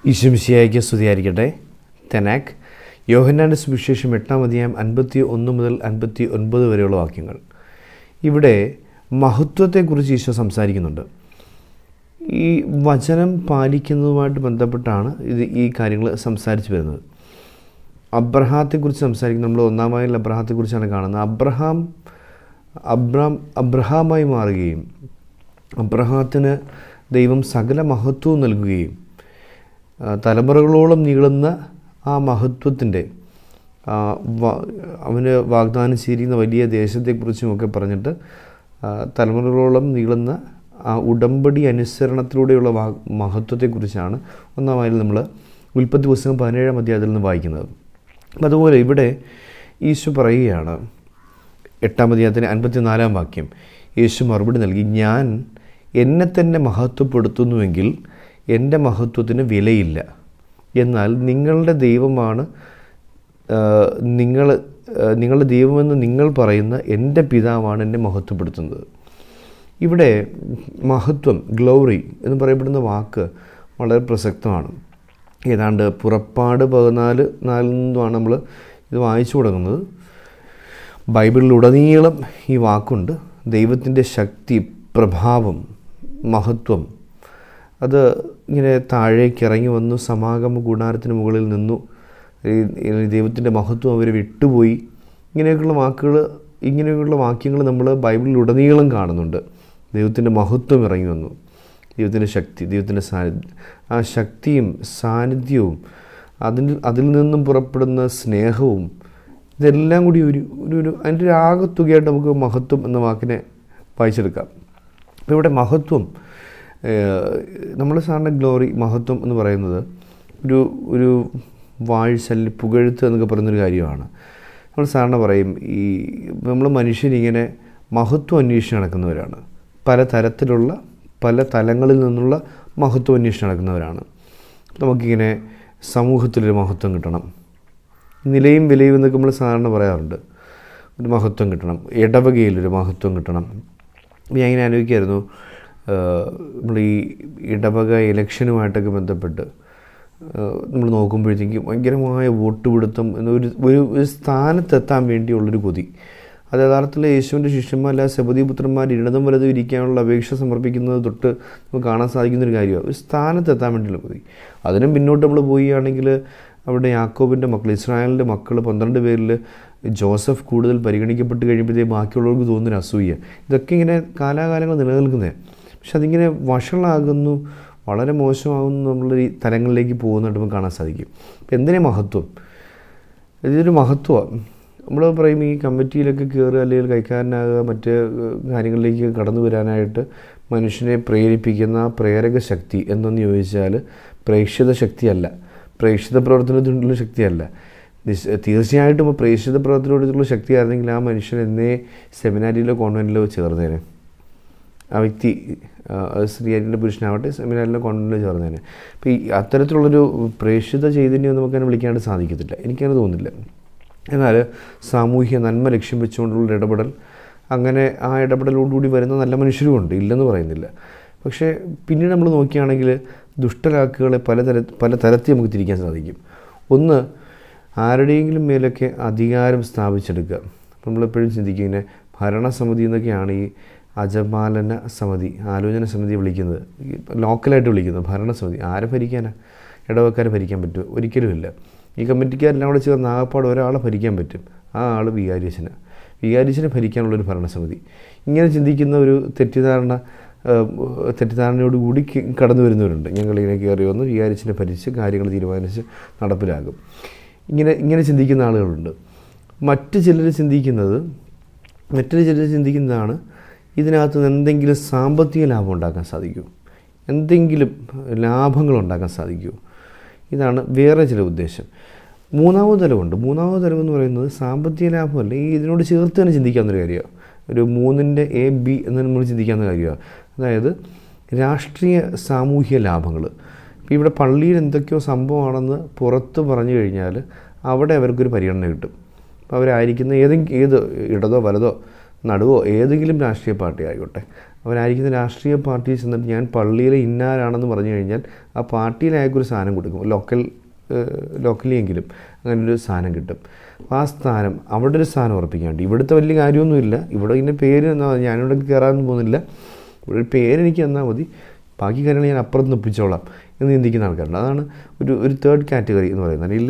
ഈശ്വമിശിയായിക്ക് സ്തുതിയായിരിക്കട്ടെ തെനാക്ക് യോഹന്നാൻ്റെ സുവിശേഷം എട്ടാം അധ്യായം അൻപത്തി ഒന്ന് മുതൽ അൻപത്തി ഒൻപത് വരെയുള്ള വാക്യങ്ങൾ ഇവിടെ മഹത്വത്തെക്കുറിച്ച് ഈശോ സംസാരിക്കുന്നുണ്ട് ഈ വചനം പാലിക്കുന്നതുമായിട്ട് ബന്ധപ്പെട്ടാണ് ഇത് ഈ കാര്യങ്ങൾ സംസാരിച്ചു വരുന്നത് അബ്രഹാത്തെക്കുറിച്ച് സംസാരിക്കുന്നത് നമ്മൾ ഒന്നാമതിൽ അബ്രഹാത്തെക്കുറിച്ചാണ് കാണുന്നത് അബ്രഹാം അബ്രാം അബ്രഹാമായി മാറുകയും അബ്രഹാത്തിന് ദൈവം സകല മഹത്വവും നൽകുകയും ആ, തലമുറകളോളം നീളുന്ന ആ മഹത്വത്തിൻ്റെ ആ, വ- അവന് വാഗ്ദാനം ചെയ്തിരിക്കുന്ന വലിയ ദേശത്തെക്കുറിച്ചുമൊക്കെ പറഞ്ഞിട്ട് ആ, തലമുറകളോളം നീളുന്ന ആ ഉടമ്പടി അനുസരണത്തിലൂടെയുള്ള വാ മഹത്വത്തെക്കുറിച്ചാണ് ഒന്നാമതിൽ നമ്മൾ ഉൽപ്പത്തി പുസ്തകം പതിനേഴാം അധ്യായത്തിൽ നിന്ന് വായിക്കുന്നത് അപ്പം അതുപോലെ ഇവിടെ ഈശോ പറയുകയാണ് എട്ടാം അധ്യായത്തിന് അൻപത്തിനാലാം വാക്യം യേശു മറുപടി നൽകി ഞാൻ എന്നെ തന്നെ മഹത്വപ്പെടുത്തുന്നുവെങ്കിൽ എൻ്റെ മഹത്വത്തിന് വിലയില്ല എന്നാൽ നിങ്ങളുടെ ദൈവമാണ് നിങ്ങൾ നിങ്ങളുടെ ദൈവമെന്ന് നിങ്ങൾ പറയുന്ന എൻ്റെ പിതാവാണ് എന്നെ മഹത്വപ്പെടുത്തുന്നത് ഇവിടെ മഹത്വം ഗ്ലോറി എന്ന് പറയപ്പെടുന്ന വാക്ക് വളരെ പ്രസക്തമാണ് ഏതാണ്ട് പുറപ്പാട് പതിനാല് നാലിൽ നിന്നുമാണ് നമ്മൾ ഇത് വായിച്ചു തുടങ്ങുന്നത് ബൈബിളിലുടനീളം ഈ വാക്കുണ്ട് ദൈവത്തിൻ്റെ ശക്തി പ്രഭാവം മഹത്വം അത് ഇങ്ങനെ താഴേക്ക് ഇറങ്ങി വന്നു സമാഗമ കൂടാരത്തിന് മുകളിൽ നിന്നു ഈ- ഈ ദൈവത്തിൻ്റെ മഹത്വം അവർ വിട്ടുപോയി ഇങ്ങനെയൊക്കെയുള്ള വാക്കുകൾ ഇങ്ങനെയൊക്കെയുള്ള വാക്യങ്ങൾ നമ്മൾ ബൈബിളിലുടനീളം കാണുന്നുണ്ട് ദൈവത്തിൻ്റെ മഹത്വം ഇറങ്ങി വന്നു ദൈവത്തിൻ്റെ ശക്തി ദൈവത്തിൻ്റെ സാന്നിധ്യം ആ ശക്തിയും സാന്നിധ്യവും അതിൽ അതിൽ നിന്നും പുറപ്പെടുന്ന സ്നേഹവും ഇതെല്ലാം കൂടി ഒരു ഒരു ഒരു അതിൻ്റെ ഒരു ആകത്തുകയായിട്ട് നമുക്ക് മഹത്വം എന്ന വാക്കിനെ വായിച്ചെടുക്കാം അപ്പോൾ ഇവിടെ മഹത്വം നമ്മൾ സാറിൻ്റെ ഗ്ലോറി മഹത്വം എന്ന് പറയുന്നത് ഒരു ഒരു വാഴ്ചല്ല് പുകഴ്ത്ത് എന്നൊക്കെ പറയുന്നൊരു കാര്യമാണ് നമ്മൾ സാറിന് പറയും ഈ നമ്മൾ മനുഷ്യരിങ്ങനെ മഹത്വം അന്വേഷിച്ച് നടക്കുന്നവരാണ് പല തരത്തിലുള്ള പല തലങ്ങളിൽ നിന്നുള്ള മഹത്വം അന്വേഷിച്ച് നടക്കുന്നവരാണ് നമുക്കിങ്ങനെ സമൂഹത്തിലൊരു മഹത്വം കിട്ടണം നിലയും വിലയും എന്നൊക്കെ നമ്മൾ സാധാരണ പറയാറുണ്ട് ഒരു മഹത്വം കിട്ടണം ഇടവകയിലൊരു മഹത്വം കിട്ടണം ഞാൻ ഇങ്ങനെ ആലോചിക്കായിരുന്നു നമ്മൾ ഈ ഇടവക ഇലക്ഷനുമായിട്ടൊക്കെ ബന്ധപ്പെട്ട് നമ്മൾ നോക്കുമ്പോഴത്തേക്കും ഭയങ്കരമായ വോട്ട് പിടുത്തം എന്നൊരു ഒരു ഒരു സ്ഥാനത്തെത്താൻ വേണ്ടിയുള്ളൊരു കൊതി അത് യഥാർത്ഥത്തിൽ യേശുവിൻ്റെ ശിഷ്യന്മാരല്ല സബദീപുത്രന്മാർ ഇടതും വലതും ഇരിക്കാനുള്ള അപേക്ഷ സമർപ്പിക്കുന്നത് തൊട്ട് നമുക്ക് കാണാൻ സാധിക്കുന്ന ഒരു കാര്യമാണ് ഒരു സ്ഥാനത്തെത്താൻ വേണ്ടിയുള്ള കൊതി അതിനും പിന്നോട്ട് നമ്മൾ പോവുകയാണെങ്കിൽ അവിടെ യാക്കോബിൻ്റെ മക്കൾ ഇസ്രായേലിൻ്റെ മക്കൾ പന്ത്രണ്ട് പേരിൽ ജോസഫ് കൂടുതൽ പരിഗണിക്കപ്പെട്ട് കഴിയുമ്പോഴത്തേ ബാക്കിയുള്ളവർക്ക് തോന്നുന്നൊരു അസൂയ ഇതൊക്കെ ഇങ്ങനെ കാലാകാലങ്ങൾ നിലനിൽക്കുന്നത് പക്ഷെ അതിങ്ങനെ വഷളാകുന്നു വളരെ മോശമാകുന്നു എന്നുള്ള ഈ തലങ്ങളിലേക്ക് പോകുന്നതായിട്ട് നമുക്ക് കാണാൻ സാധിക്കും അപ്പം എന്തിനാ മഹത്വം ഇതൊരു മഹത്വമാണ് നമ്മൾ പറയും ഈ കമ്മിറ്റിയിലൊക്കെ കയറുക അല്ലെങ്കിൽ കൈക്കാരനാകുക മറ്റ് ഏഹ്, കാര്യങ്ങളിലേക്ക് കടന്നു വരാനായിട്ട് മനുഷ്യനെ പ്രേരിപ്പിക്കുന്ന ആ പ്രേരക ശക്തി എന്തെന്ന് ചോദിച്ചാൽ പ്രേക്ഷിത ശക്തിയല്ല പ്രേക്ഷിത പ്രവർത്തനത്തിനുള്ള ശക്തിയല്ല നിശ്ച- തീർച്ചയായിട്ടും ആ പ്രേക്ഷിത പ്രവർത്തനത്തിനുള്ള ശക്തിയായിരുന്നെങ്കിൽ ആ മനുഷ്യൻ എന്നേ സെമിനാരിയിലോ കോൺവെൻറ്റിലോ ചേർന്നേനെ ആ വ്യക്തി ആ, അത് സ്ത്രീയായിട്ട് പുരുഷനാവട്ടെ സെമിനാരിലെ കോൺവെൻറ്റിലോ ചേർന്നേനെ അപ്പോൾ ഈ അത്തരത്തിലുള്ളൊരു പ്രേക്ഷിത ചൈതന്യം നമുക്കതിനെ വിളിക്കാനായിട്ട് സാധിക്കത്തില്ല എനിക്കങ്ങനെ തോന്നുന്നില്ല എന്നാൽ സാമൂഹ്യ നന്മ ലക്ഷ്യം വെച്ചുകൊണ്ടുള്ള ഇടപെടൽ അങ്ങനെ ആ ഇടപെടലോടുകൂടി വരുന്ന നല്ല മനുഷ്യരുമുണ്ട് ഇല്ലെന്ന് പറയുന്നില്ല പക്ഷേ പിന്നീട് നമ്മൾ നോക്കുകയാണെങ്കിൽ ദുഷ്ടലാക്കുകളെ പലതര പല തരത്തിൽ നമുക്ക് തിരിക്കാൻ സാധിക്കും ഒന്ന് ആരുടെയെങ്കിലും മേലൊക്കെ അധികാരം സ്ഥാപിച്ചെടുക്കുക അപ്പോൾ നമ്മളെപ്പോഴും ചിന്തിക്കും ഇങ്ങനെ ഭരണസമിതി എന്നൊക്കെയാണ് ഈ അജപാലന സമിതി ആലോചന സമിതി വിളിക്കുന്നത് ഈ ലോക്കലായിട്ട് വിളിക്കുന്നത് ഭരണസമിതി ആരെ ഭരിക്കാനാ ഇടവക്കാരെ ഭരിക്കാൻ പറ്റുമോ ഒരിക്കലുമില്ല ഈ കമ്മിറ്റിക്കാരെല്ലാം കൂടെ ചേർന്ന് ആകപ്പാട് ഒരാളെ ഭരിക്കാൻ പറ്റും ആ ആൾ വികാരിയച്ഛന് വികാരിയച്ഛനെ ഭരിക്കാനുള്ളൊരു ഭരണസമിതി ഇങ്ങനെ ചിന്തിക്കുന്ന ഒരു തെറ്റിദ്ധാരണ ഏഹ്, തെറ്റിദ്ധാരണയോടുകൂടി ക- കടന്നു വരുന്നവരുണ്ട് ഞങ്ങളിങ്ങനെ കയറി വന്ന് വികാരിച്ചിനെ ഭരിച്ച് കാര്യങ്ങൾ തീരുമാനിച്ച് നടപ്പിലാക്കും ഇങ്ങനെ ഇങ്ങനെ ചിന്തിക്കുന്ന ആളുകളുണ്ട് മറ്റ് ചിലർ ചിന്തിക്കുന്നത് മറ്റൊരു ചിലർ ചിന്തിക്കുന്നതാണ് ഇതിനകത്ത് നിന്ന് എന്തെങ്കിലും സാമ്പത്തിക ലാഭം ഉണ്ടാക്കാൻ സാധിക്കുമോ എന്തെങ്കിലും ലാഭങ്ങൾ ഉണ്ടാക്കാൻ സാധിക്കുമോ ഇതാണ് വേറെ ചില ഉദ്ദേശം മൂന്നാമത് തലമുണ്ട് മൂന്നാമത് തലം എന്ന് പറയുന്നത് സാമ്പത്തിക ലാഭമല്ല ഈ ഇതിനോട് ചേർത്ത് തന്നെ ചിന്തിക്കാവുന്നൊരു കാര്യമാണ് ഒരു മൂന്നിൻ്റെ എ ബി എന്ന് നമ്മൾ ചിന്തിക്കാവുന്ന കാര്യമാണ് അതായത് രാഷ്ട്രീയ സാമൂഹ്യ ലാഭങ്ങൾ ഇപ്പോൾ ഇവിടെ പള്ളിയിൽ എന്തൊക്കെയോ സംഭവമാണെന്ന് പുറത്ത് പറഞ്ഞു കഴിഞ്ഞാൽ അവിടെ അവർക്കൊരു പരിഗണന കിട്ടും അപ്പോൾ അവരായിരിക്കുന്ന ഏതെങ്കിലും ഏത് ഇടതോ വലതോ നടുവോ ഏതെങ്കിലും രാഷ്ട്രീയ പാർട്ടി ആയിക്കോട്ടെ അവരായിരിക്കുന്ന രാഷ്ട്രീയ പാർട്ടിയിൽ ചെന്നിട്ട് ഞാൻ പള്ളിയിലെ ഇന്നാരാണെന്ന് പറഞ്ഞു കഴിഞ്ഞാൽ ആ പാർട്ടിയിൽ അയാൾക്കൊരു സാധനം കൊടുക്കും ലോക്കൽ ലോക്കലി എങ്കിലും അങ്ങനെ ഒരു സാധനം കിട്ടും അപ്പോൾ ആ സ്ഥാനം അവിടെ ഒരു സ്ഥാനം ഉറപ്പിക്കാൻ വേണ്ടി ഇവിടുത്തെ വലിയ കാര്യമൊന്നുമില്ല ഇവിടെ ഇതിൻ്റെ പേര് എന്നാൽ മതി ഞാനിവിടെ കയറാനൊന്നും പോകുന്നില്ല ഇവിടെ ഒരു പേര് എനിക്ക് തന്നാൽ മതി ബാക്കി കാര്യങ്ങൾ ഞാൻ അപ്പുറത്ത് നിന്ന് ഒപ്പിച്ചോളാം എന്ന് ചിന്തിക്കുന്ന ആൾക്കാരുണ്ട് അതാണ് ഒരു ഒരു തേർഡ് കാറ്റഗറി എന്ന് പറയുന്നത് അല്ലെങ്കിൽ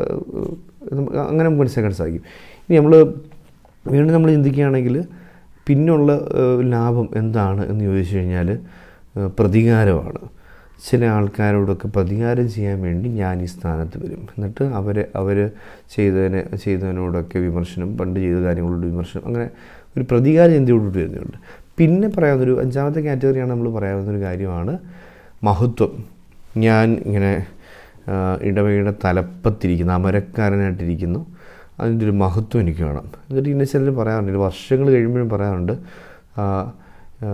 നമുക്ക് അങ്ങനെ നമുക്ക് മനസ്സിലാക്കാൻ സാധിക്കും ഇനി നമ്മൾ വീണ്ടും നമ്മൾ ചിന്തിക്കുകയാണെങ്കിൽ പിന്നുള്ള ഏഹ്, ലാഭം എന്താണ് എന്ന് ചോദിച്ചു കഴിഞ്ഞാൽ ഏഹ്, പ്രതികാരമാണ് ചില ആൾക്കാരോടൊക്കെ പ്രതികാരം ചെയ്യാൻ വേണ്ടി ഞാൻ ഈ സ്ഥാനത്ത് വരും എന്നിട്ട് അവരെ അവർ ചെയ്തതിനെ ചെയ്തതിനോടൊക്കെ വിമർശനം പണ്ട് ചെയ്ത കാര്യങ്ങളോട് വിമർശനം അങ്ങനെ ഒരു പ്രതികാര ചിന്തയോടുകൂടി വരുന്നുണ്ട് പിന്നെ പറയാവുന്നൊരു അഞ്ചാമത്തെ കാറ്റഗറിയാണ് നമ്മൾ പറയാവുന്നൊരു കാര്യമാണ് മഹത്വം ഞാൻ ഇങ്ങനെ ആ, ഇടവകയുടെ തലപ്പത്തിരിക്കുന്നു അമരക്കാരനായിട്ടിരിക്കുന്നു അതിൻ്റെ ഒരു മഹത്വം എനിക്ക് വേണം എന്നിട്ട് ഇന്ന ചിലർ പറയാറുണ്ട് ഇത് വർഷങ്ങൾ കഴിയുമ്പോഴും പറയാറുണ്ട് ആ, ആ,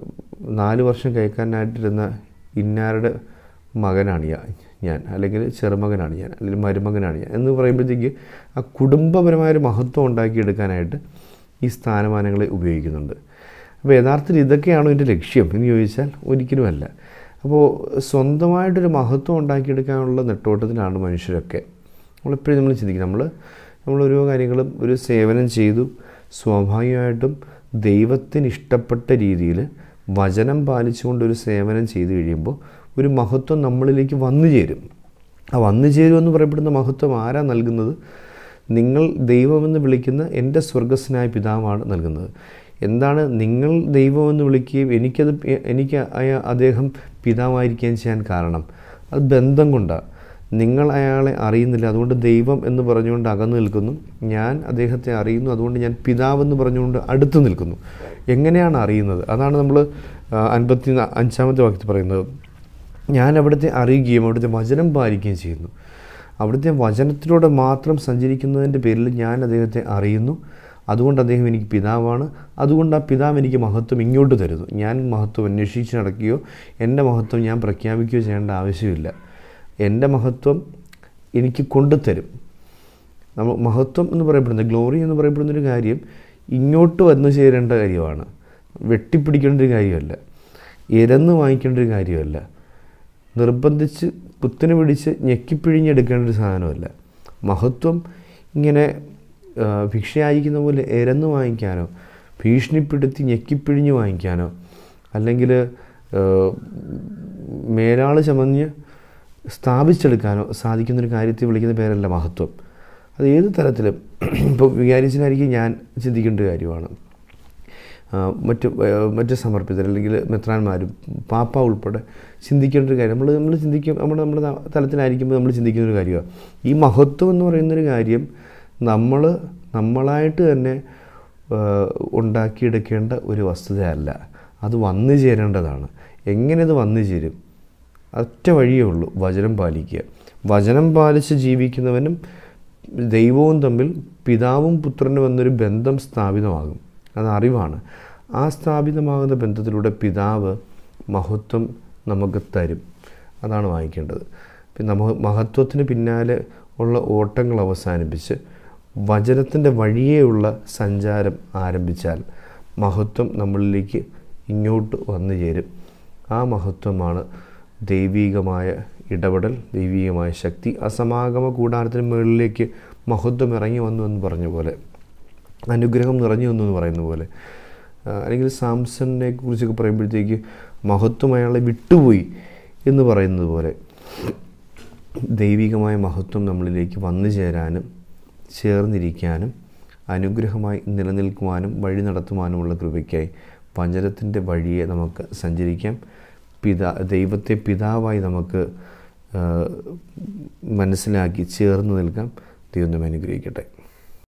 നാല് വർഷം കേൾക്കാനായിട്ടിരുന്ന ഇന്നാരുടെ മകനാണ് ഞാൻ ഞാൻ അല്ലെങ്കിൽ ചെറുമകനാണ് ഞാൻ അല്ലെങ്കിൽ മരുമകനാണ് ഞാൻ എന്ന് പറയുമ്പോഴത്തേക്ക് ആ കുടുംബപരമായൊരു മഹത്വം ഉണ്ടാക്കിയെടുക്കാനായിട്ട് ഈ സ്ഥാനമാനങ്ങളെ ഉപയോഗിക്കുന്നുണ്ട് അപ്പോൾ യഥാർത്ഥത്തിൽ ഇതൊക്കെയാണോ എൻ്റെ ലക്ഷ്യം എന്ന് ചോദിച്ചാൽ ഒരിക്കലുമല്ല അപ്പോൾ സ്വന്തമായിട്ടൊരു മഹത്വം ഉണ്ടാക്കിയെടുക്കാനുള്ള നെട്ടോട്ടത്തിലാണ് മനുഷ്യരൊക്കെ നമ്മളെപ്പോഴും നമ്മൾ ചിന്തിക്കും നമ്മൾ നമ്മൾ ഓരോ കാര്യങ്ങളും ഒരു സേവനം ചെയ്തു സ്വാഭാവികമായിട്ടും ദൈവത്തിന് ഇഷ്ടപ്പെട്ട രീതിയിൽ വചനം പാലിച്ചുകൊണ്ടൊരു സേവനം ചെയ്തു കഴിയുമ്പോൾ ഒരു മഹത്വം നമ്മളിലേക്ക് വന്നു ചേരും ആ വന്നു ചേരുമെന്ന് പറയപ്പെടുന്ന മഹത്വം ആരാ നൽകുന്നത് നിങ്ങൾ ദൈവമെന്ന് വിളിക്കുന്ന എൻ്റെ സ്വർഗസ്നായ പിതാവാണ് നൽകുന്നത് എന്താണ് നിങ്ങൾ ദൈവമെന്ന് വിളിക്കുകയും എനിക്കത് പി- എനിക്ക് അയ- അദ്ദേഹം പിതാവായിരിക്കുകയും ചെയ്യാൻ കാരണം അത് ബന്ധം കൊണ്ടാണ് നിങ്ങൾ അയാളെ അറിയുന്നില്ല അതുകൊണ്ട് ദൈവം എന്ന് പറഞ്ഞുകൊണ്ട് അകന്നു നിൽക്കുന്നു ഞാൻ അദ്ദേഹത്തെ അറിയുന്നു അതുകൊണ്ട് ഞാൻ പിതാവെന്ന് പറഞ്ഞുകൊണ്ട് അടുത്ത് നിൽക്കുന്നു എങ്ങനെയാണ് അറിയുന്നത് അതാണ് നമ്മൾ അൻപത്തി അഞ്ചാമത്തെ വാക്യത്തിൽ പറയുന്നത് ഞാൻ അവിടുത്തെ അറിയുകയും അവിടുത്തെ വചനം പാലിക്കുകയും ചെയ്യുന്നു അവിടുത്തെ വചനത്തിലൂടെ മാത്രം സഞ്ചരിക്കുന്നതിൻ്റെ പേരിൽ ഞാൻ അദ്ദേഹത്തെ അറിയുന്നു അതുകൊണ്ട് അദ്ദേഹം എനിക്ക് പിതാവാണ് അതുകൊണ്ട് ആ പിതാവ് എനിക്ക് മഹത്വം ഇങ്ങോട്ട് തരുന്നു ഞാൻ മഹത്വം അന്വേഷിച്ച് നടക്കുകയോ എൻ്റെ മഹത്വം ഞാൻ പ്രഖ്യാപിക്കുകയോ ചെയ്യേണ്ട ആവശ്യമില്ല എൻ്റെ മഹത്വം എനിക്ക് കൊണ്ടുതരും നമ്മൾ മഹത്വം എന്ന് പറയപ്പെടുന്നത് ഗ്ലോറി എന്ന് പറയപ്പെടുന്ന ഒരു കാര്യം ഇങ്ങോട്ട് വന്നു ചേരേണ്ട കാര്യമാണ് വെട്ടിപ്പിടിക്കേണ്ട ഒരു കാര്യമല്ല ഇരന്ന് വാങ്ങിക്കേണ്ട ഒരു കാര്യമല്ല നിർബന്ധിച്ച് കുത്തിന് പിടിച്ച് ഞെക്കിപ്പിഴിഞ്ഞെടുക്കേണ്ട ഒരു സാധനമല്ല മഹത്വം ഇങ്ങനെ ആ, ഭിക്ഷയായിരിക്കുന്ന പോലെ ഇരന്ന് വാങ്ങിക്കാനോ ഭീഷണിപ്പെടുത്തി ഞെക്കിപ്പിഴിഞ്ഞ് വാങ്ങിക്കാനോ അല്ലെങ്കിൽ മേലാൾ ചമഞ്ഞ് സ്ഥാപിച്ചെടുക്കാനോ സാധിക്കുന്നൊരു കാര്യത്തെ വിളിക്കുന്ന പേരല്ല മഹത്വം അത് ഏത് തരത്തിലും ഇപ്പോൾ വികാരിച്ചനായിരിക്കും ഞാൻ ചിന്തിക്കേണ്ട ഒരു കാര്യമാണ് ആ, മറ്റ് ആ, മറ്റ് സമർപ്പിതർ അല്ലെങ്കിൽ മെത്രാന്മാരും പാപ്പ ഉൾപ്പെടെ ചിന്തിക്കേണ്ട ഒരു കാര്യം നമ്മൾ നമ്മൾ ചിന്തിക്കും നമ്മൾ നമ്മുടെ ത- തലത്തിലായിരിക്കുമ്പോൾ നമ്മൾ ചിന്തിക്കുന്ന ഒരു കാര്യമാണ് ഈ മഹത്വം എന്ന് പറയുന്നൊരു കാര്യം നമ്മൾ നമ്മളായിട്ട് തന്നെ ആ, ഉണ്ടാക്കിയെടുക്കേണ്ട ഒരു വസ്തുതയല്ല അത് വന്നു ചേരേണ്ടതാണ് എങ്ങനെ ഇത് വന്നു ചേരും ഒറ്റ വഴിയേ ഉള്ളൂ വചനം പാലിക്കുക വചനം പാലിച്ച് ജീവിക്കുന്നവനും ദൈവവും തമ്മിൽ പിതാവും പുത്രനും എന്നൊരു ബന്ധം സ്ഥാപിതമാകും അത് അറിവാണ് ആ സ്ഥാപിതമാകുന്ന ബന്ധത്തിലൂടെ പിതാവ് മഹത്വം നമുക്ക് തരും അതാണ് വാങ്ങിക്കേണ്ടത് പിന്നെ നമ്മ മഹത്വത്തിന് പിന്നാലെ ഉള്ള ഓട്ടങ്ങൾ അവസാനിപ്പിച്ച് വചനത്തിൻ്റെ വഴിയേയുള്ള സഞ്ചാരം ആരംഭിച്ചാൽ മഹത്വം നമ്മളിലേക്ക് ഇങ്ങോട്ട് വന്നു ചേരും ആ മഹത്വമാണ് ദൈവീകമായ ഇടപെടൽ ദൈവീകമായ ശക്തി അസമാഗമ കൂടാരത്തിന് മുകളിലേക്ക് മഹത്വം ഇറങ്ങി വന്നു എന്ന് പറഞ്ഞ പോലെ അനുഗ്രഹം നിറഞ്ഞു വന്നു എന്ന് പറയുന്ന പോലെ ആ, അല്ലെങ്കിൽ സാംസണിനെ കുറിച്ചൊക്കെ പറയുമ്പോഴത്തേക്ക് മഹത്വം അയാളെ വിട്ടുപോയി എന്ന് പറയുന്നത് പോലെ ദൈവികമായ മഹത്വം നമ്മളിലേക്ക് വന്നു ചേരാനും ചേർന്നിരിക്കാനും അനുഗ്രഹമായി നിലനിൽക്കുവാനും വഴി നടത്തുവാനുമുള്ള കൃപയ്ക്കായി വചനത്തിൻ്റെ വഴിയെ നമുക്ക് സഞ്ചരിക്കാം പിതാ ദൈവത്തെ പിതാവായി നമുക്ക് ആ, മനസ്സിലാക്കി ചേർന്ന് നിൽക്കാം ദൈവം നമ്മെ അനുഗ്രഹിക്കട്ടെ